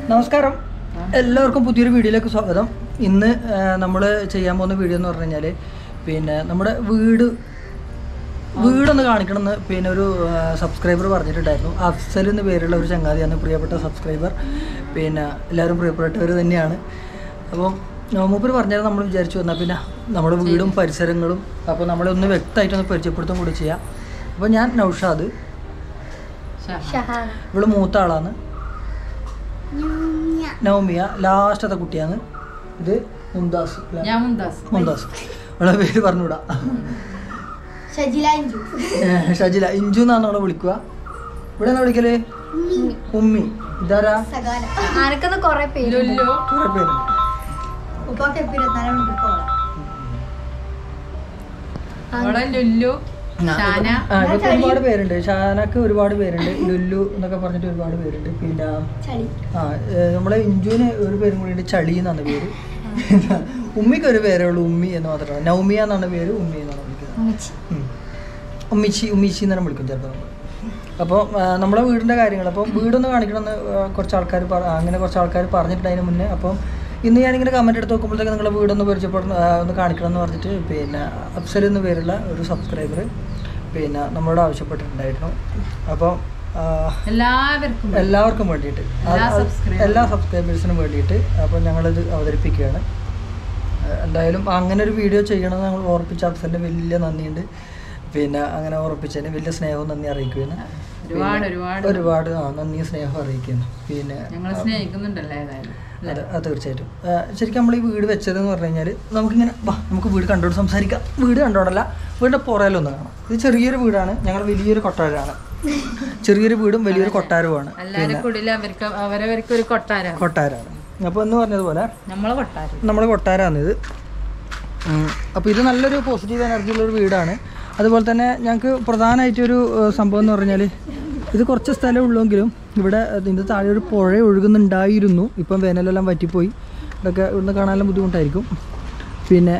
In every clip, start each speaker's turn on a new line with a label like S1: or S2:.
S1: നമസ്കാരം എല്ലാവർക്കും പുതിയൊരു വീഡിയോയിലേക്ക് സ്വാഗതം ഇന്ന് നമ്മൾ ചെയ്യാൻ പോകുന്ന വീഡിയോ എന്ന് പറഞ്ഞു കഴിഞ്ഞാൽ പിന്നെ നമ്മുടെ വീട് വീടൊന്ന് കാണിക്കണമെന്ന് പിന്നെ ഒരു സബ്സ്ക്രൈബർ പറഞ്ഞിട്ടുണ്ടായിരുന്നു അഫ്സൽ എന്ന് പേരുള്ള ഒരു ചങ്ങാതിയാണ് പ്രിയപ്പെട്ട സബ്സ്ക്രൈബർ പിന്നെ എല്ലാവരും പ്രിയപ്പെട്ടവർ തന്നെയാണ് അപ്പം മൂപ്പർ പറഞ്ഞാൽ നമ്മൾ വിചാരിച്ചു വന്നാൽ പിന്നെ നമ്മുടെ വീടും പരിസരങ്ങളും അപ്പോൾ നമ്മളെ ഒന്ന് വ്യക്തമായിട്ടൊന്ന് പരിചയപ്പെടുത്തും കൂടി ചെയ്യാം അപ്പോൾ ഞാൻ നൗഷാദ്
S2: ഷഹാന
S1: ഇവള് മൂത്ത ആളാണ് നവമിയ ലാസ്റ്റത്തെ കുട്ടിയാണ് ഇത് മുംതാസ്
S3: ഞാൻ മുന്താസ്
S1: മുംതാസ് അവളെ പേര് പറഞ്ഞുകൂടാ
S2: ഷജില അഞ്ചു
S1: ഏഹ് ഷജില ഇഞ്ചു എന്നാണ് അവളെ വിളിക്കുക ഇവിടെ എന്നാ വിളിക്കല് ഉമ്മി ഇതാരാ
S2: സകാല ആനക്കൊന്ന് കൊറേ പേര്
S3: ലുല്ലു
S1: കുറെ പേര്
S2: ഉപ്പൊക്കെ ഇരുപത്തിനാല് മണിക്കൂർ പോകണം
S3: അവളെ ലുല്ലു ഷാന
S1: ആ ഇവർക്ക് ഒരുപാട് പേരുണ്ട് ഷാനക്ക് ഒരുപാട് പേരുണ്ട് ലുല്ലു എന്നൊക്കെ പറഞ്ഞിട്ട് ഒരുപാട് പേരുണ്ട് പിന്നെ
S2: ചളി
S1: ആ ഏഹ് നമ്മളെ ഇഞ്ചുവിന് ഒരു പേരും കൂടി ഉണ്ട് ചളി എന്നാണ് പേര് ഉമ്മിക്ക് ഒരു പേരേ ഉള്ളൂ ഉമ്മി എന്ന് മാത്രമാണ് നൗമിയ എന്നാണ് പേര് ഉമ്മി എന്നാണ് വിളിക്കുന്നത് ഉം. ഉമ്മിച്ചി ഉമ്മിച്ചി എന്നാണ് വിളിക്കും ചിലപ്പോൾ നമ്മൾ അപ്പോൾ നമ്മളെ വീടിൻ്റെ കാര്യങ്ങൾ അപ്പോൾ വീടൊന്ന് കാണിക്കണമെന്ന് ആ, കുറച്ച് ആൾക്കാർ അങ്ങനെ കുറച്ച് ആൾക്കാർ പറഞ്ഞിട്ടുണ്ടതിന് മുന്നേ അപ്പം ഇന്ന് ഞാനിങ്ങനെ കമൻറ്റ് എടുത്ത് നോക്കുമ്പോഴത്തേക്ക് നിങ്ങളെ വീടൊന്ന് പരിചയപ്പെടണം ആ, ഒന്ന് കാണിക്കണം എന്ന് പറഞ്ഞിട്ട് പിന്നെ അഫ്സൽ എന്ന് പേരുള്ള ഒരു സബ്സ്ക്രൈബർ പിന്നെ നമ്മളോട് ആവശ്യപ്പെട്ടിട്ടുണ്ടായിരുന്നു അപ്പോൾ ആ,
S3: എല്ലാവർക്കും
S1: എല്ലാവർക്കും വേണ്ടിയിട്ട് അത്
S3: എല്ലാ
S1: അത്
S3: subscribers.
S1: എല്ലാ സബ്സ്ക്രൈബേഴ്സിനും വേണ്ടിയിട്ട് അപ്പോൾ ഞങ്ങളിത് അവതരിപ്പിക്കുകയാണ് ഏഹ് എന്തായാലും അങ്ങനെ ഒരു വീഡിയോ ചെയ്യണമെന്ന് ഞങ്ങൾ ഓർപ്പിച്ച അഫ്സലിന് വലിയ നന്ദിയുണ്ട് പിന്നെ അങ്ങനെ ഓർപ്പിച്ചതിന് വലിയ സ്നേഹവും നന്ദി അറിയിക്കുകയാണ്
S3: ഒരുപാട് ഒരുപാട്
S1: ഒരുപാട് ആ നന്ദി സ്നേഹം അറിയിക്കുന്നു പിന്നെ
S3: ഞങ്ങൾ സ്നേഹിക്കുന്നുണ്ടല്ലോ ഏതായാലും അല്ലേ?
S1: അതെ അത് തീർച്ചയായിട്ടും ഏഹ് ശരിക്കും നമ്മൾ ഈ വീട് വെച്ചതെന്ന് പറഞ്ഞു കഴിഞ്ഞാൽ നമുക്കിങ്ങനെ വാ നമുക്ക് വീട് കണ്ടോട് സംസാരിക്കാം വീട് കണ്ടോടല്ല വീടിൻ്റെ പുറയിലൊന്ന് കാണാം ഇത് ചെറിയൊരു വീടാണ് ഞങ്ങൾ വലിയൊരു കൊട്ടാരമാണ് ചെറിയൊരു വീടും വലിയൊരു കൊട്ടാരവുമാണ്
S3: എല്ലാരും കൂടിയിൽ അവർക്ക് അവരവർക്ക് ഒരു കൊട്ടാരാണ്
S1: കൊട്ടാരമാണ് അപ്പോൾ എന്ന് പറഞ്ഞതുപോലെ
S3: നമ്മളെ കൊട്ടാരം
S1: നമ്മുടെ കൊട്ടാരമാണ് ഇത് അപ്പോൾ ഇത് നല്ലൊരു പോസിറ്റീവ് എനർജി ഉള്ളൊരു വീടാണ് അതുപോലെ തന്നെ ഞങ്ങൾക്ക് പ്രധാനമായിട്ടൊരു ഏഹ്, സംഭവം എന്ന് പറഞ്ഞാൽ ഇത് കുറച്ച് സ്ഥലം ഉള്ളെങ്കിലും ഇവിടെ ഇതിൻ്റെ താഴെ ഒരു പുഴ ഒഴുകുന്നുണ്ടായിരുന്നു ഇപ്പം വേനലെല്ലാം വറ്റിപ്പോയി ഇതൊക്കെ ഇവിടുന്ന് കാണാനെല്ലാം ബുദ്ധിമുട്ടായിരിക്കും പിന്നെ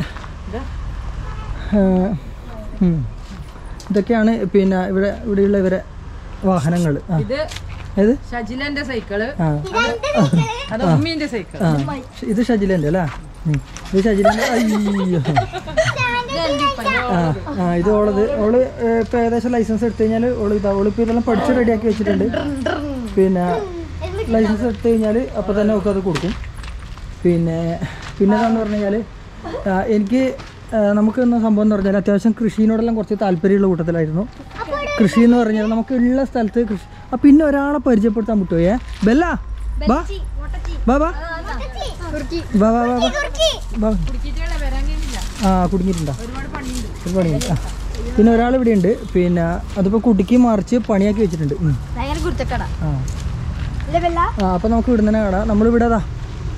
S1: ഏഹ്, ഉം. ഇതൊക്കെയാണ് പിന്നെ ഇവിടെ ഇവിടെയുള്ള ഇവരെ വാഹനങ്ങൾ ആ
S3: ഇത്
S1: ഏത്
S3: ഷജിലന്റെ സൈക്കിള്
S1: ആ
S3: അത് ഉമ്മീന്റെ സൈക്കിൾ
S1: ആ ഇത് ഷജിലൻ്റെ അല്ലേ ഉം. ഇത് ഷജിലൻ്റെ അയ്യോ ആ ആ ഇത് ഓളത് ഓള് ഏഹ്, ഇപ്പൊ ഏകദേശം ലൈസൻസ് എടുത്തു കഴിഞ്ഞാൽ ഓള് ഇതാ ഓള് ഇപ്പൊ ഇതെല്ലാം പഠിച്ച് റെഡിയാക്കി വെച്ചിട്ടുണ്ട് പിന്നെ ലൈസൻസ് എടുത്തു കഴിഞ്ഞാൽ അപ്പോൾ തന്നെ ഒക്കെ അത് കൊടുക്കും പിന്നെ പിന്നെ എന്താന്ന് പറഞ്ഞു കഴിഞ്ഞാൽ എനിക്ക് ആ, നമുക്ക് എന്ന സംഭവം എന്ന് പറഞ്ഞാൽ അത്യാവശ്യം കൃഷിയോടെല്ലാം കുറച്ച് താല്പര്യമുള്ള കൂട്ടത്തിലായിരുന്നു കൃഷി എന്ന് പറഞ്ഞാൽ നമുക്ക് ഉള്ള സ്ഥലത്ത് കൃഷി ആ പിന്നെ ഒരാളെ പരിചയപ്പെടുത്താൻ പറ്റുമോ ഏ ബെല്ല ബാ ബാ ബാ ബാ ബാ ബാ ബാ ബാ
S3: കുടിക്കിട്ടുള്ള വരാൻ കഴിയില്ല
S1: ആ കുടുങ്ങിയിട്ടുണ്ടോ
S3: ഒരുപാട് പണിയുണ്ട്
S1: ഒരു പണിയുണ്ട് ആ പിന്നെ ഒരാൾ ഇവിടെ ഉണ്ട് പിന്നെ അതിപ്പോൾ കുടുക്കി മറിച്ച് പണിയാക്കി വെച്ചിട്ടുണ്ട് ഉം.
S2: ഭയങ്കര കുരുത്തക്കട
S1: ആ
S2: അല്ലേ ബെല്ല
S1: ആ അപ്പോൾ നമുക്ക് ഇവിടെ തന്നെ കാണാം നമ്മളിവിടെ അതാ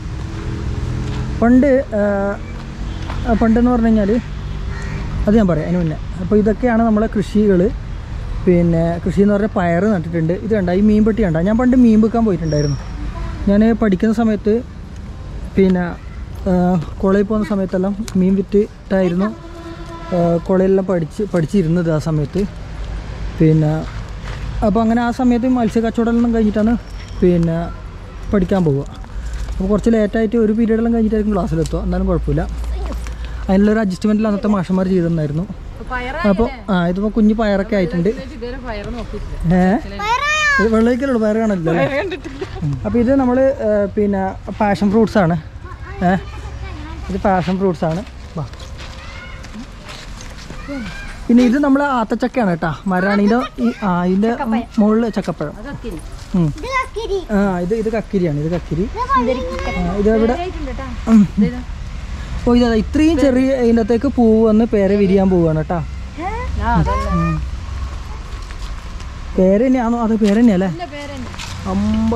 S1: പണ്ട് ആ, ആ, പണ്ടെന്ന് പറഞ്ഞു കഴിഞ്ഞാൽ അത് ഞാൻ പറയാം അതിന് മുന്നേ അപ്പോൾ ഇതൊക്കെയാണ് നമ്മളെ കൃഷികൾ പിന്നെ കൃഷി എന്ന് പറഞ്ഞാൽ പയർ നട്ടിട്ടുണ്ട് ഇത് കണ്ട ഈ മീൻ പെട്ടി കണ്ട ഞാൻ പണ്ട് മീൻ വെക്കാൻ പോയിട്ടുണ്ടായിരുന്നു ഞാൻ പഠിക്കുന്ന സമയത്ത് പിന്നെ ആ, കോളേജിൽ പോകുന്ന സമയത്തെല്ലാം മീൻ വിറ്റിട്ടായിരുന്നു ആ, കോളേജിലെല്ലാം പഠിച്ച് പഠിച്ചിരുന്നത് ആ സമയത്ത് പിന്നെ അപ്പോൾ അങ്ങനെ ആ സമയത്ത് മത്സ്യ കച്ചവടമെല്ലാം കഴിഞ്ഞിട്ടാണ് പിന്നെ പഠിക്കാൻ പോവുക അപ്പോൾ കുറച്ച് ലേറ്റായിട്ട് ഒരു പീരീഡെല്ലാം കഴിഞ്ഞിട്ടായിരിക്കും ക്ലാസ്സിലെത്തുക എന്നാലും കുഴപ്പമില്ല അതിനുള്ളൊരു അഡ്ജസ്റ്റ്മെൻറ്റിൽ അന്നത്തെ മാഷന്മാർ ചെയ്തിട്ടുണ്ടായിരുന്നു
S3: പയറ
S1: അപ്പോൾ ആ ഇതിപ്പോൾ കുഞ്ഞ് പയറൊക്കെ ആയിട്ടുണ്ട്
S3: ഇതുവരെ പയർ നോക്കിയിട്ടില്ല
S1: ഏ ഇത് വെള്ളരിക്കലുള്ളൂ പയറ് കാണില്ല അപ്പോൾ ഇത് നമ്മൾ പിന്നെ പാഷൻ ഫ്രൂട്ട്സ് ആണ് ഏ ഇത് പാഷൻ ഫ്രൂട്ട്സ് ആണ് വാ പിന്നെ ഇത് നമ്മൾ ആത്തച്ചക്കയാണ് കേട്ടോ മരാണീൻ്റെ ഈ ആ ഇതിൻ്റെ മുകളിൽ ചക്കപ്പഴം
S3: അതൊക്കെ
S1: ഉം. ആ ഇത് ഇത് കക്കിരിയാണ് ഇത് കക്കിരി ആ, ഇത് ഇവിടെ ഉം. ഓ ഇതാ ഇത്രയും ചെറിയ ഇതിൻ്റെ അകത്തേക്ക് പൂവ് വന്ന് പേര വിരിയാൻ പോവുകയാണ് കേട്ടോ ഉം. പേര തന്നെയാണോ അത് പേര തന്നെയല്ലേ അമ്പ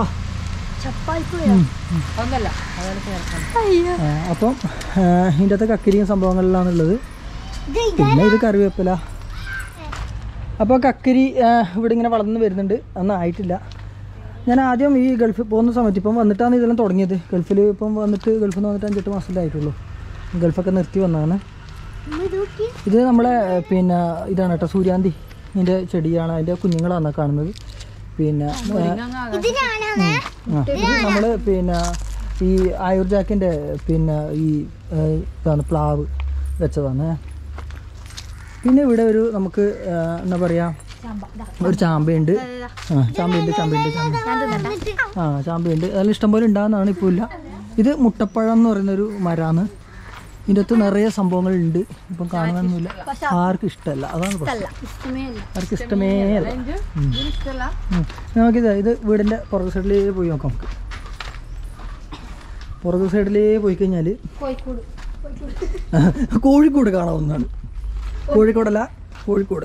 S3: ഒന്നല്ല അതാണ് ചേർക്കണം
S1: ആ, അപ്പം ആ, ഇതിൻ്റെ അകത്ത് കക്കിരിയും സംഭവങ്ങളിലാണുള്ളത് പിന്നെ ഇത് കറിവേപ്പില അപ്പോൾ കക്കിരി ആ, ഇവിടെ ഇങ്ങനെ വളർന്ന് വരുന്നുണ്ട് ഒന്നും ആയിട്ടില്ല ഞാൻ ആദ്യം ഈ ഗൾഫിൽ പോകുന്ന സമയത്ത് ഇപ്പം വന്നിട്ടാണ് ഇതെല്ലാം തുടങ്ങിയത് ഗൾഫിൽ ഇപ്പം വന്നിട്ട് ഗൾഫിൽ നിന്ന് വന്നിട്ട് അഞ്ചെട്ട് മാസമല്ലേ ആയിട്ടുള്ളൂ ഗൾഫൊക്കെ നിർത്തി വന്നതാണ് ഇത് നമ്മളെ ഏ, പിന്നെ ഇതാണ് കേട്ടോ സൂര്യാന്തി ഇതിൻ്റെ ചെടിയാണ് അതിൻ്റെ കുഞ്ഞുങ്ങളാണ് കാണുന്നത് പിന്നെ ആ, ആ, ഇത് നമ്മൾ പിന്നെ ഈ ആയുർജാക്കിൻ്റെ പിന്നെ ഈ ആ, ഇതാണ് പ്ലാവ് വെച്ചതാണ് പിന്നെ ഇവിടെ ഒരു നമുക്ക് ആ, എന്താ പറയുക ഒരു ചാമ്പയുണ്ട് ആ ചാമ്പയുണ്ട് ചാമ്പയുണ്ട് ചാമ്പ ആ ചാമ്പയുണ്ട് അതെല്ലാം ഇഷ്ടംപോലെ ഉണ്ടാകുന്നതാണ് ഇപ്പോൾ ഇല്ല ഇത് മുട്ടപ്പഴം എന്ന് പറയുന്നൊരു മരമാണ് ഇതിൻ്റെ അകത്ത് നിറയെ സംഭവങ്ങളുണ്ട് ഇപ്പം കാണുന്നൊന്നുമില്ല ആർക്കും ഇഷ്ടമല്ല അതാണ് പ്രശ്നം
S2: ഇഷ്ടമേ അല്ല
S1: ആർക്കും ഇഷ്ടമേ അല്ല
S3: ഇത് ഇതിന് ഇഷ്ടമല്ല
S1: ഉം. നമുക്കിത് ഇത് വീടിൻ്റെ പുറകു സൈഡിലേ പോയി നോക്കാം നമുക്ക് പുറകു സൈഡിലേ പോയി കഴിഞ്ഞാൽ
S2: കോഴിക്കോട്
S1: കോഴിക്കോട് കാണാവുന്നതാണ് കോഴിക്കോടല്ല കോഴിക്കോട്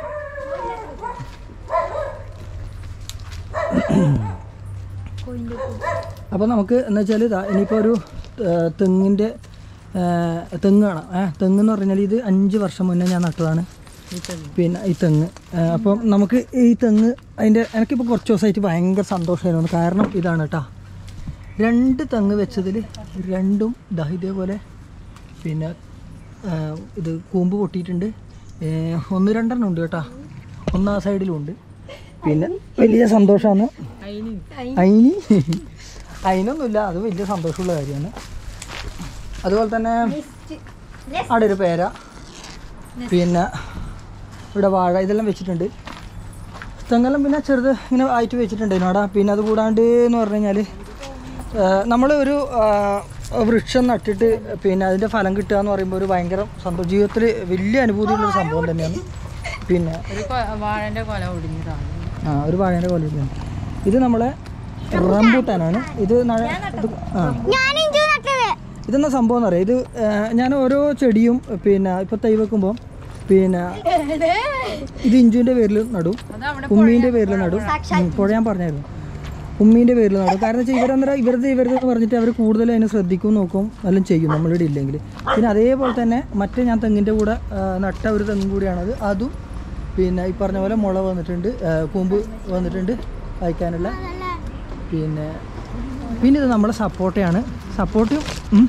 S2: കോഴിൻ്റെ
S1: അപ്പോൾ നമുക്ക് എന്ന് വെച്ചാൽ ഇതാ ഇനിയിപ്പോൾ ഒരു ആ, തെങ്ങിൻ്റെ ആ, തെങ്ങ് കാണാം ഏ തെങ്ങ് എന്ന് പറഞ്ഞാൽ ഇത് അഞ്ച് വർഷം മുന്നേ ഞാൻ നട്ടതാണ് പിന്നെ ഈ തെങ്ങ് ആ, അപ്പം നമുക്ക് ഈ തെങ്ങ് അതിൻ്റെ എനിക്കിപ്പോൾ കുറച്ച് ദിവസമായിട്ട് ഭയങ്കര സന്തോഷമായിരുന്നു കാരണം ഇതാണ് കേട്ടോ രണ്ട് തെങ്ങ് വെച്ചതിൽ രണ്ടും ദാ ഇതേപോലെ പിന്നെ ആ, ഇത് കൂമ്പ് പൊട്ടിയിട്ടുണ്ട് ഏ, ഒന്ന് രണ്ടെണ്ണം ഉണ്ട് കേട്ടോ ഒന്നാം സൈഡിലും ഉണ്ട് പിന്നെ വലിയ സന്തോഷമാണ്
S3: അതിന്
S1: അയിന് അയിനൊന്നുമില്ല അത് വലിയ സന്തോഷമുള്ള കാര്യമാണ് അതുപോലെ തന്നെ അവിടെ ഒരു പേര പിന്നെ ഇവിടെ വാഴ ഇതെല്ലാം വെച്ചിട്ടുണ്ട് തെങ്ങെല്ലാം പിന്നെ ചെറുത് ഇങ്ങനെ ആയിട്ട് വെച്ചിട്ടുണ്ടായിരുന്നു അവിടെ പിന്നെ അത് കൂടാണ്ട് എന്ന് പറഞ്ഞു കഴിഞ്ഞാൽ നമ്മൾ ഒരു ആ, വൃക്ഷം നട്ടിട്ട് പിന്നെ അതിൻ്റെ ഫലം കിട്ടുക എന്ന് പറയുമ്പോൾ ഒരു ഭയങ്കര സന്തോഷം ജീവിതത്തിൽ വലിയ അനുഭൂതിയുള്ളൊരു സംഭവം തന്നെയാണ് പിന്നെ
S3: ഒരു കൊ- വാഴന്റെ കൊല ഒടിഞ്ഞതാണ്
S1: ആ ഒരു വാഴേൻ്റെ പോലെ ഇരിക്കുന്നു. ഇത് നമ്മളെ റംബൂട്ടാനാണ് ഇത് നഴ- ഇത് ആ ഇതെന്നാ സംഭവം എന്ന് പറയാം ഇത് ആ, ഞാൻ ഓരോ ചെടിയും പിന്നെ ഇപ്പോൾ തൈ വെക്കുമ്പോൾ പിന്നെ ഇത് ഇഞ്ചുവിൻ്റെ പേരിൽ നടും
S3: അത് അവിടെ
S1: ഉമ്മീൻ്റെ പേരിൽ നടും ഉം, പുഴ ഞാൻ പറഞ്ഞായിരുന്നു ഉമ്മീൻ്റെ പേരിൽ നടും കാരണം വെച്ചാൽ ഇവരെന്നേരം ഇവരുടെ ഇവരുടെ എന്ന് പറഞ്ഞിട്ട് അവർ കൂടുതൽ അതിനെ ശ്രദ്ധിക്കും നോക്കും എല്ലാം ചെയ്യും നമ്മളിവിടെ ഇല്ലെങ്കിൽ പിന്നെ അതേപോലെ തന്നെ മറ്റേ ഞാൻ തെങ്ങിൻ്റെ കൂടെ ആ, നട്ട ഒരു തെങ്ങും കൂടിയാണത് അതും പിന്നെ ഈ പറഞ്ഞ പോലെ മുള വന്നിട്ടുണ്ട് ആ, കൂമ്പ് വന്നിട്ടുണ്ട് വായിക്കാനുള്ള പിന്നെ പിന്നെ ഇത് നമ്മുടെ സപ്പോർട്ടയാണ് സപ്പോർട്ടും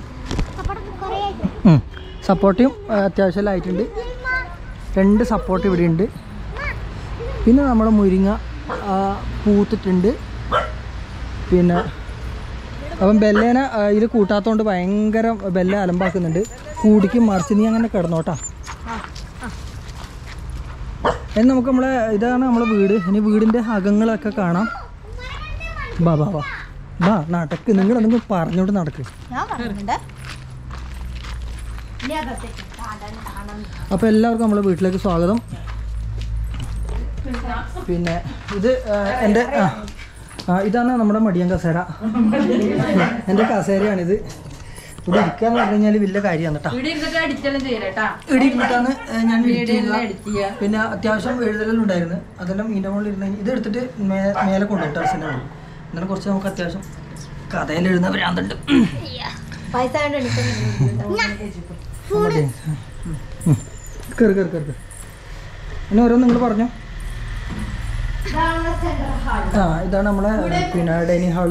S1: സപ്പോർട്ടും അത്യാവശ്യം ആയിട്ടുണ്ട് രണ്ട് സപ്പോർട്ട് ഇവിടെ ഉണ്ട് പിന്നെ നമ്മുടെ മുരിങ്ങ ആ, പൂത്തിട്ടുണ്ട് പിന്നെ അപ്പം ബെല്ലേനെ ഇതിൽ കൂട്ടാത്തതുകൊണ്ട് ഭയങ്കര ബെല്ല അലമ്പാക്കുന്നുണ്ട് കൂടിക്കും മറിച്ച് നീ അങ്ങനെ കിടന്നോട്ടാ ഇനി നമുക്ക് നമ്മളെ ഇതാണ് നമ്മളെ വീട് ഇനി വീടിൻ്റെ അകങ്ങളൊക്കെ കാണാം ബാ ബാ ബാ ബാ നടക്ക് നിങ്ങൾ എന്തെങ്കിലും പറഞ്ഞോണ്ട് നടക്ക്
S2: ഞാൻ പറയുന്നുണ്ട് ഇനി അകത്തേക്ക്
S1: അപ്പോൾ എല്ലാവർക്കും നമ്മളെ വീട്ടിലേക്ക് സ്വാഗതം പിന്നെ ഇത് ആ, എൻ്റെ ആ ആ, ഇതാണ് നമ്മുടെ മടിയൻ കസേര എൻ്റെ കസേരയാണിത് ഇവിടെ ഇരിക്കാന്ന് പറഞ്ഞു കഴിഞ്ഞാൽ വലിയ കാര്യമാണ് കേട്ടോ
S3: ഇവിടെ ഇരുന്നിട്ട് അടിച്ചെല്ലാം ചെയ്യലേട്ടാ
S1: ഇവിടെ ഇരുന്നിട്ടാണ് ഏ, ഞാൻ edit
S3: വീഡിയോ
S1: ചെയ്യുന്നത്.
S3: എഡിറ്റ് ചെയ്യാ
S1: പിന്നെ അത്യാവശ്യം എഴുതലെല്ലാം ഉണ്ടായിരുന്നു അതെല്ലാം ഇതിൻ്റെ മുകളിൽ ഇരുന്ന് ഇത് എടുത്തിട്ട് മേ- മേലെ കൊണ്ടുപോയി ടെറസിൻ്റെ മുകളിൽ എന്നാലും കുറച്ച് നമുക്ക് അത്യാവശ്യം കഥയിൽ എഴുതുന്ന ഭ്രാന്തുണ്ട്
S2: പൈസ കൊണ്ട് എനിക്ക്
S1: മതി. ഉം. കേറ് കേറ് കേറ് കേറ്. ഇനി ഓരോന്ന് നിങ്ങൾ പറഞ്ഞോ ആ ഇതാണ് നമ്മളെ പിന്നെ ഡൈനിങ് ഹാള്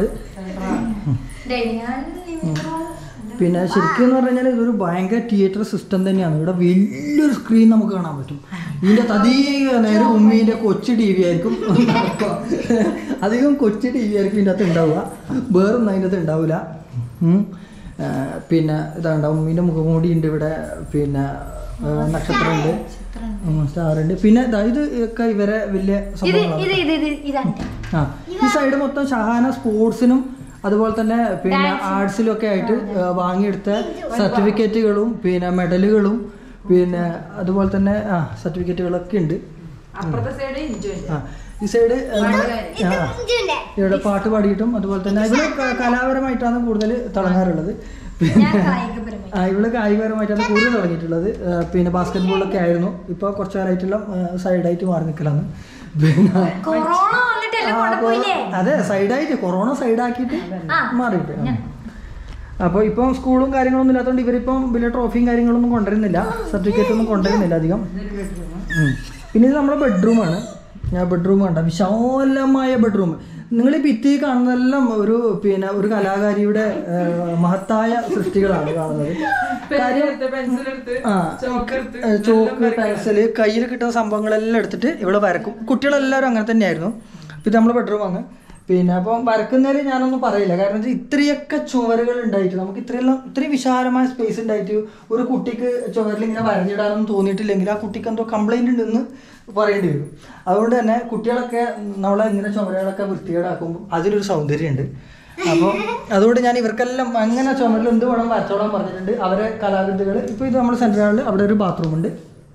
S1: പിന്നെ ശരിക്കും എന്ന് പറഞ്ഞു കഴിഞ്ഞാൽ ഇതൊരു ഭയങ്കര തിയേറ്റർ സിസ്റ്റം തന്നെയാണ് ഇവിടെ വലിയൊരു സ്ക്രീൻ നമുക്ക് കാണാൻ പറ്റും ഇതിൻ്റെ അധിക നേരം ഉമ്മീൻ്റെ കൊച്ചു ടി വി ആയിരിക്കും അധികം കൊച്ചു ടി വി ആയിരിക്കും ഇതിൻ്റെ അകത്ത് ഉണ്ടാവുക വേറൊന്നും അതിൻ്റെ അകത്ത് ഉണ്ടാവില്ല ഉം. ആ, പിന്നെ ഇതാണ്ട ഉമ്മീൻ്റെ മുഖംമൂടി ഉണ്ട് ഇവിടെ പിന്നെ ആ, നക്ഷത്രമുണ്ട് സ്റ്റാർ ഉണ്ട് പിന്നെ ദാ ഇത് ഒക്കെ ഇവരെ വലിയ
S2: ഇത്
S1: സംഭവങ്ങളാണ്
S2: ഇത് ഇത് ഇത് ഇതാണ്
S1: ആ ഈ സൈഡ് മൊത്തം ഷഹാന സ്പോർട്സിനും അതുപോലെ തന്നെ പിന്നെ ആർട്സിലും ഒക്കെ ആയിട്ട് ആ, വാങ്ങിയെടുത്ത സർട്ടിഫിക്കറ്റുകളും പിന്നെ മെഡലുകളും പിന്നെ അതുപോലെ തന്നെ ആ സർട്ടിഫിക്കറ്റുകളൊക്കെ ഉണ്ട്
S3: അപ്പുറത്തെ സൈഡ് എൻജോയ്
S1: ആ ഈ സൈഡ് ആ ഇവിടെ പാട്ട് പാടിയിട്ടും അതുപോലെ തന്നെ ഇവിടെ ക- കലാപരമായിട്ടാണ് കൂടുതൽ തുടങ്ങാറുള്ളത് പിന്നെ
S2: കായികപരമായി
S1: ആ ഇവിടെ കായികപരമായിട്ടാണ് കൂടുതൽ തുടങ്ങിയിട്ടുള്ളത് ആ, പിന്നെ ബാസ്കറ്റ് ബോളൊക്കെ ആയിരുന്നു ഇപ്പോൾ കുറച്ച് കാലമായിട്ടുള്ള സൈഡായിട്ട് മാറി നിൽക്കലാണ് പിന്നെ
S2: കൊറോണ വന്നിട്ടല്ലേ
S1: ആ,
S2: കൊണ്ടുപോയില്ലേ
S1: കൊ- അതെ സൈഡായിട്ട് കൊറോണ സൈഡാക്കിയിട്ട് മാറിയിട്ട് അപ്പോൾ ഇപ്പം സ്കൂളും കാര്യങ്ങളൊന്നും ഇല്ലാത്തതുകൊണ്ട് ഇവരിപ്പം വലിയ ട്രോഫിയും കാര്യങ്ങളൊന്നും കൊണ്ടുവരുന്നില്ല സർട്ടിഫിക്കറ്റ് ഒന്നും കൊണ്ടുവരുന്നില്ല അധികം ഉം. പിന്നെ ഇത് നമ്മുടെ ബെഡ്റൂമാണ് ഞാൻ ബെഡ്റൂം കണ്ട വിശാലമായ ബെഡ്റൂം നിങ്ങൾ ഈ ഭിത്തി കാണുന്നതെല്ലാം ഒരു പിന്നെ ഒരു കലാകാരിയുടെ ആ, മഹത്തായ സൃഷ്ടികളാണ് കാണുന്നത് കാര്യം
S3: പെൻസിലെടുത്ത്
S1: ആ ഏ, ചോക്ക് പെൻസില് കയ്യിൽ കിട്ടുന്ന സംഭവങ്ങളെല്ലാം എടുത്തിട്ട് ഇവിടെ വരക്കും കുട്ടികളെല്ലാവരും അങ്ങനെ തന്നെയായിരുന്നു അപ്പോൾ ഇത് നമ്മളെ ബെഡ്റൂമാണ് പിന്നെ അപ്പം വരക്കുന്നതിൽ ഞാനൊന്നും പറയില്ല കാരണം വെച്ചാൽ ഇത്രയൊക്കെ ചുവരുകൾ ഉണ്ടായിട്ട് നമുക്ക് ഇത്രയെല്ലാം ഇത്രയും വിശാലമായ സ്പേസ് ഉണ്ടായിട്ട് ഒരു കുട്ടിക്ക് ചുവരിൽ ഇങ്ങനെ വരഞ്ഞിടാനൊന്നും തോന്നിയിട്ടില്ലെങ്കിൽ ആ കുട്ടിക്ക് എന്തോ കംപ്ലൈൻറ്റ് ഉണ്ടെന്ന് പറയേണ്ടി വരും അതുകൊണ്ട് തന്നെ കുട്ടികളൊക്കെ നമ്മളെ ഇങ്ങനെ ചുമരുകളൊക്കെ വൃത്തികേടാക്കുമ്പോൾ അതിലൊരു സൗന്ദര്യമുണ്ട് അപ്പോൾ അതുകൊണ്ട് ഞാൻ ഇവർക്കെല്ലാം അങ്ങനെ ചുമരിൽ എന്ത് വേണം വരച്ചോളാൻ പറഞ്ഞിട്ടുണ്ട് അവരെ കലാകൃതികൾ ഇപ്പോൾ ഇത് നമ്മുടെ സെൻട്രൽ ഹാളിൽ അവിടെ ഒരു ബാത്റൂം ഉണ്ട്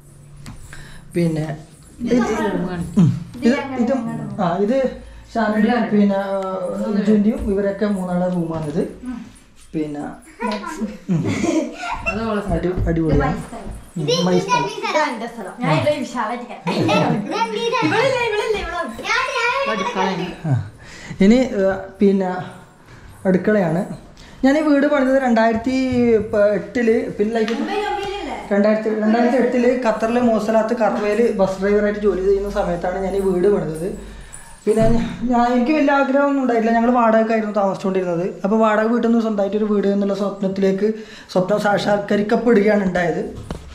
S1: പിന്നെ ഇത് ഉം. ഇത് ഇത് ആ ഇത് ഷാനഡിയും പിന്നെ ജുന്റിയും ഇവരൊക്കെ മൂന്നാളെ റൂമാണിത് പിന്നെ ഉം.
S3: അത് ഓളെ
S1: അടി അടിപൊളിയാണ് ഉം, മൈ സ്ഥലം
S2: ഇതാ എന്റെ സ്ഥലം ഞാൻ ഇവിടെ വിശാലായിരിക്കാം ഇവളില്ല ഇവളില്ല ഇവളാ
S3: അടുക്കളയാണ്
S1: ആ. ഇനി ഏ, പിന്നെ അടുക്കളയാണ് ഞാൻ ഈ വീട് പണിതത് രണ്ടായിരത്തി പ- എട്ടില് പിന്നെ ലൈക്ക് രണ്ടായിരത്തി രണ്ടായിരത്തി എട്ടില് ഖത്തറിലെ മോസലാത്ത് കർവയിൽ ബസ് ഡ്രൈവറായിട്ട് ജോലി ചെയ്യുന്ന സമയത്താണ് ഞാൻ ഈ വീട് പണിതത് പിന്നെ ഞ- ഞാൻ എനിക്ക് വലിയ ആഗ്രഹമൊന്നും ഉണ്ടായില്ല ഞങ്ങൾ വാടകയ്ക്കായിരുന്നു താമസിച്ചുകൊണ്ടിരുന്നത് അപ്പോൾ വാടക വീട്ടിൽ നിന്ന് സ്വന്തമായിട്ട് ഒരു വീട് എന്നുള്ള സ്വപ്നത്തിലേക്ക് സ്വപ്നം സാക്ഷാത്കരിക്കപ്പെടുകയാണ് ഉണ്ടായത്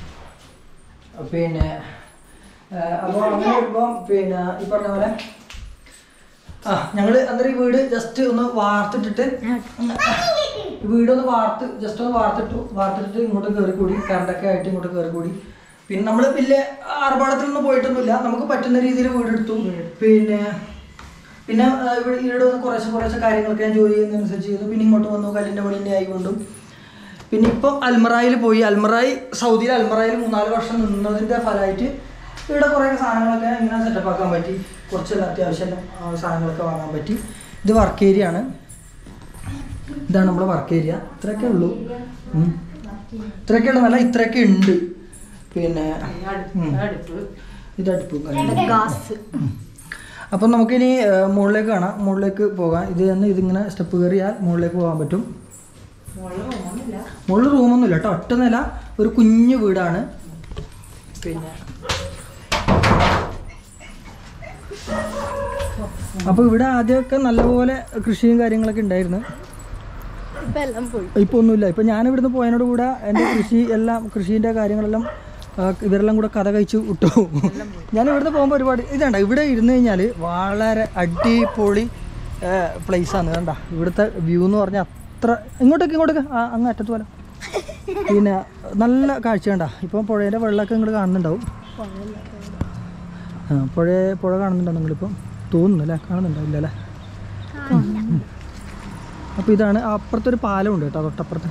S1: പിന്നെ അപ്പോൾ അങ്ങനെ വരുമ്പോൾ പിന്നെ ഈ പറഞ്ഞ പോലെ ആ ഞങ്ങൾ അന്നേരം ഈ വീട് ജസ്റ്റ് ഒന്ന് വാർത്തിട്ടിട്ട് ഈ വീടൊന്ന് വാർത്ത് ജസ്റ്റ് ഒന്ന് വാർത്തിട്ടു വാർത്തിട്ട് ഇങ്ങോട്ട് കയറി കൂടി കറണ്ടൊക്കെ ആയിട്ട് ഇങ്ങോട്ട് കയറി കൂടി പിന്നെ നമ്മൾ വലിയ ആർഭാടത്തിലൊന്നും പോയിട്ടൊന്നുമില്ല നമുക്ക് പറ്റുന്ന രീതിയിൽ വീടെടുത്തു പിന്നെ പിന്നെ ആ, ഇവിടെ ഇവിടെ വന്ന് കുറേശ്ശെ കുറേശ്ശെ കാര്യങ്ങളൊക്കെ ഞാൻ ജോലി ചെയ്യുന്നതനുസരിച്ച് ചെയ്തു പിന്നെ ഇങ്ങോട്ട് വന്നു കല്ലിൻ്റെ പണിൻ്റെ ആയിക്കൊണ്ടും പിന്നെ ഇപ്പം അൽമറായിൽ പോയി അൽമറായി സൗദിയിൽ അൽമറായിൽ മൂന്നാല് വർഷം നിന്നതിൻ്റെ ഫലമായിട്ട് ഇവിടെ കുറേ സാധനങ്ങളൊക്കെ ഇങ്ങനെ സെറ്റപ്പ് ആക്കാൻ പറ്റി കുറച്ച് അത്യാവശ്യം ആ, സാധനങ്ങളൊക്കെ വാങ്ങാൻ പറ്റി ഇത് വർക്ക് ഏരിയ ആണ് ഇതാണ് നമ്മുടെ വർക്ക് ഏരിയ ഇത്രയൊക്കെ ഉള്ളൂ ഉം. ഇത്രയൊക്കെ ഉള്ളതല്ല ഇത്രയൊക്കെ ഉണ്ട് പിന്നെ ഉം.
S3: അടുപ്പ്
S1: ഇത് അടുപ്പും കാര്യങ്ങളും. ഉം. അപ്പം നമുക്കിനി ആ, മുകളിലേക്ക് കാണാം മുകളിലേക്ക് പോകാം ഇത് തന്നെ ഇതിങ്ങനെ സ്റ്റെപ്പ് കയറിയാൽ മുകളിലേക്ക് പോകാൻ പറ്റും മുകളിൽ റൂമൊന്നുമില്ല കേട്ടോ ഒറ്റ നില ഒരു കുഞ്ഞു വീടാണ് പിന്നെ അപ്പോൾ ഇവിടെ ആദ്യമൊക്കെ നല്ലപോലെ കൃഷിയും കാര്യങ്ങളൊക്കെ ഉണ്ടായിരുന്നു
S2: ഇപ്പൊ എല്ലാം പോയി
S1: ഇപ്പോൾ ഒന്നുമില്ല ഇപ്പോൾ ഞാൻ ഇവിടുന്ന് പോയതിനോട് കൂടെ എൻ്റെ കൃഷി എല്ലാം കൃഷീൻ്റെ കാര്യങ്ങളെല്ലാം ആ, ഇവരെല്ലാം കൂടെ കഥ കഴിച്ചു വിട്ടു ഞാൻ ഇവിടുന്ന് പോകുമ്പോൾ ഒരുപാട് ഇതുണ്ട ഇവിടെ ഇരുന്ന് കഴിഞ്ഞാൽ വളരെ അടിപൊളി പ്ലേസ് ആണ് കണ്ട ഇവിടുത്തെ വ്യൂ എന്ന് പറഞ്ഞാൽ അത്ര ഇങ്ങോട്ടേക്ക് ഇങ്ങോട്ടേക്ക് ആ, അങ്ങ് അറ്റത്ത് പോലെ പിന്നെ നല്ല കാഴ്ച കണ്ട ഇപ്പം പുഴേൻ്റെ വെള്ളമൊക്കെ ഇങ്ങോട്ട് കാണുന്നുണ്ടാവും ആ പുഴ പുഴ കാണുന്നുണ്ടോ നിങ്ങളിപ്പം തോന്നുന്നു അല്ലേ കാണുന്നുണ്ടോ ഇല്ല അല്ലേ അപ്പോൾ ഇതാണ് അപ്പുറത്തൊരു പാലമുണ്ട് കേട്ടോ തൊട്ടപ്പുറത്ത്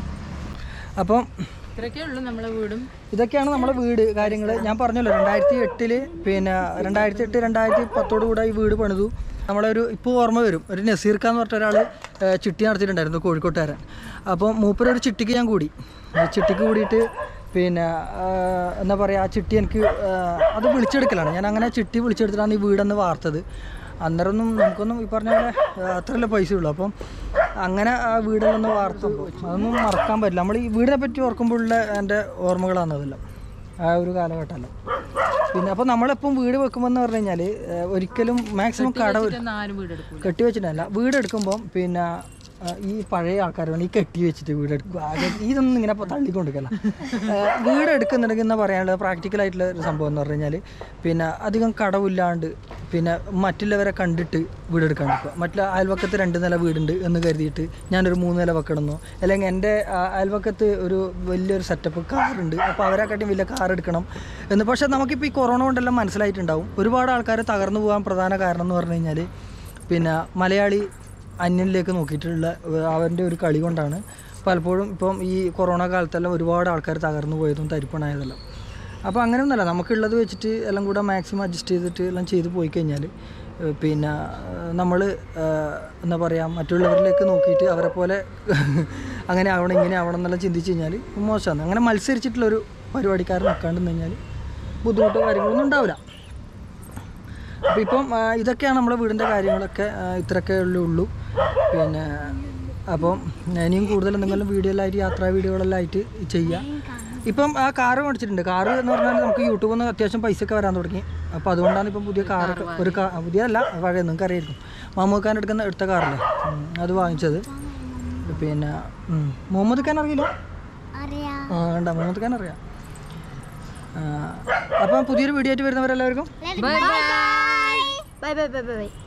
S1: അപ്പം
S3: ഇത്രയൊക്കെ ഉള്ളൂ നമ്മളെ വീടും
S1: ഇതൊക്കെയാണ് നമ്മുടെ വീട് കാര്യങ്ങൾ ഞാൻ പറഞ്ഞല്ലോ രണ്ടായിരത്തി എട്ടില് പിന്നെ രണ്ടായിരത്തി എട്ട് രണ്ടായിരത്തി പത്തോട് കൂടെ ഈ വീട് പണിതു നമ്മളൊരു ഇപ്പോൾ ഓർമ്മ വരും ഒരു നസീർക്ക എന്ന് പറഞ്ഞ ഒരാൾ ചിട്ടി നടത്തിയിട്ടുണ്ടായിരുന്നു കോഴിക്കോട്ടുകാരൻ അപ്പോൾ മൂപ്പര് ഒരു ചിട്ടിക്ക് ഞാൻ കൂടി ആ ചിട്ടിക്ക് കൂടിയിട്ട് പിന്നെ ആ, എന്താ പറയുക ആ ചിട്ടി എനിക്ക് ആ, അത് വിളിച്ചെടുക്കലാണ് ഞാൻ അങ്ങനെ ചിട്ടി വിളിച്ചെടുത്തിട്ടാണ് ഈ വീടന്ന് വാർത്തത് അന്നേരമൊന്നും നമുക്കൊന്നും ഈ പറഞ്ഞ പോലെ ആ, അത്രയല്ലേ പൈസ ഉള്ളൂ അപ്പം അങ്ങനെ ആ വീടിലൊന്ന് വാർത്തുമ്പോൾ അതൊന്നും മറക്കാൻ പറ്റില്ല നമ്മൾ ഈ വീടിനെ പറ്റി ഓർക്കുമ്പോഴുള്ള എൻ്റെ ഓർമ്മകളാണ് അതെല്ലാം ആ ഒരു കാലഘട്ടമല്ല പിന്നെ അപ്പോൾ നമ്മളെപ്പം വീട് വെക്കുമ്പോൾ എന്ന് പറഞ്ഞു കഴിഞ്ഞാൽ ഒരിക്കലും മാക്സിമം കടവ്
S3: ഇതൊന്നും ആരും വീടെടുക്കൂല
S1: കെട്ടി വെച്ചിട്ടല്ല വീട് എടുക്കുമ്പോൾ പിന്നെ ആ, ഈ പഴയ ആൾക്കാരാണ് ഈ കെട്ടി വെച്ചിട്ട് വീട് എടുക്കുക ആകെ ഇതൊന്നും ഇങ്ങനെ ഇപ്പോൾ തള്ളിക്കൊണ്ടിരിക്കല്ല വീട് എടുക്കുന്നുണ്ടെങ്കിൽ എന്നാ പറയാനുള്ളത് പ്രാക്ടിക്കൽ ആയിട്ടുള്ള ഒരു സംഭവം എന്ന് പറഞ്ഞു കഴിഞ്ഞാൽ പിന്നെ അധികം കടവില്ലാണ്ട് പിന്നെ മറ്റുള്ളവരെ കണ്ടിട്ട് വീട് എടുക്കാൻ നിൽക്കുക മറ്റുള്ള അയൽവക്കത്ത് രണ്ട് നില വീടുണ്ട് എന്ന് കരുതിയിട്ട് ഞാനൊരു മൂന്ന് നില വെക്കണമെന്നോ അല്ലെങ്കിൽ എൻ്റെ ആ, അയൽവക്കത്ത് ഒരു വലിയൊരു സെറ്റപ്പ് കാറുണ്ട് അപ്പോൾ അവരെക്കാട്ടിയും വലിയ കാർ എടുക്കണം എന്ന് പക്ഷേ നമുക്കിപ്പോൾ ഈ കൊറോണ കൊണ്ടെല്ലാം മനസ്സിലായിട്ടുണ്ടാവും ഒരുപാട് ആൾക്കാർ തകർന്നു പോകാൻ പ്രധാന കാരണം എന്ന് പറഞ്ഞു കഴിഞ്ഞാൽ പിന്നെ മലയാളി അന്യനിലേക്ക് നോക്കിയിട്ടുള്ള ഏഹ് അവൻ്റെ ഒരു കളി കൊണ്ടാണ് പലപ്പോഴും ഇപ്പം ഈ കൊറോണ കാലത്തെല്ലാം ഒരുപാട് ആൾക്കാർ തകർന്നു പോയതും തരിപ്പണായതെല്ലാം അപ്പോൾ അങ്ങനെയൊന്നുമല്ല നമുക്കുള്ളത് വെച്ചിട്ട് എല്ലാം കൂടെ മാക്സിമം അഡ്ജസ്റ്റ് ചെയ്തിട്ട് എല്ലാം ചെയ്ത് പോയി കഴിഞ്ഞാൽ ഏഹ് പിന്നെ നമ്മൾ എന്താ പറയുക മറ്റുള്ളവരിലേക്ക് നോക്കിയിട്ട് അവരെ പോലെ അങ്ങനെ ആവണം ഇങ്ങനെ ആവണം എന്നെല്ലാം ചിന്തിച്ച് കഴിഞ്ഞാൽ മോശമാണ് അങ്ങനെ മത്സരിച്ചിട്ടുള്ളൊരു പരിപാടിക്കാരൻ നിൽക്കാണ്ട് കഴിഞ്ഞാൽ ബുദ്ധിമുട്ടോ കാര്യങ്ങളൊന്നും ഉണ്ടാവില്ല അപ്പോൾ ഇപ്പം ആ, ഇതൊക്കെയാണ് നമ്മുടെ വീടിൻ്റെ കാര്യങ്ങളൊക്കെ ആ, ഇത്രയൊക്കെ ഉള്ളൂ ഉള്ളൂ പിന്നെ അപ്പം ഇനിയും കൂടുതൽ എന്തെങ്കിലും വീഡിയോയിലായിട്ട് യാത്രാ വീഡിയോകളെല്ലാം ആയിട്ട് ചെയ്യാം ഇപ്പം ആ കാറ് മേടിച്ചിട്ടുണ്ട് കാറ് എന്ന് പറഞ്ഞാൽ നമുക്ക് യൂട്യൂബിൽ നിന്ന് അത്യാവശ്യം പൈസ ഒക്കെ വരാൻ തുടങ്ങി അപ്പോൾ അതുകൊണ്ടാണ് ഇപ്പം പുതിയ കാറ് ഒരു കാ പുതിയതല്ല പഴയ നിങ്ങൾക്ക് അറിയായിരിക്കും മാമൂക്കാൻ എടുക്കുന്ന എടുത്ത കാറല്ലേ ഉം, അത് വാങ്ങിച്ചത് പിന്നെ ഉം, മുഹമ്മദ് ഖാൻ അറിയില്ല ആ വേണ്ട മുഹമ്മദ് ഖാൻ അറിയാം ആ, അപ്പം പുതിയൊരു വീഡിയോ ആയിട്ട് വരുന്നവരെല്ലാവർക്കും
S2: bye bye bye bye by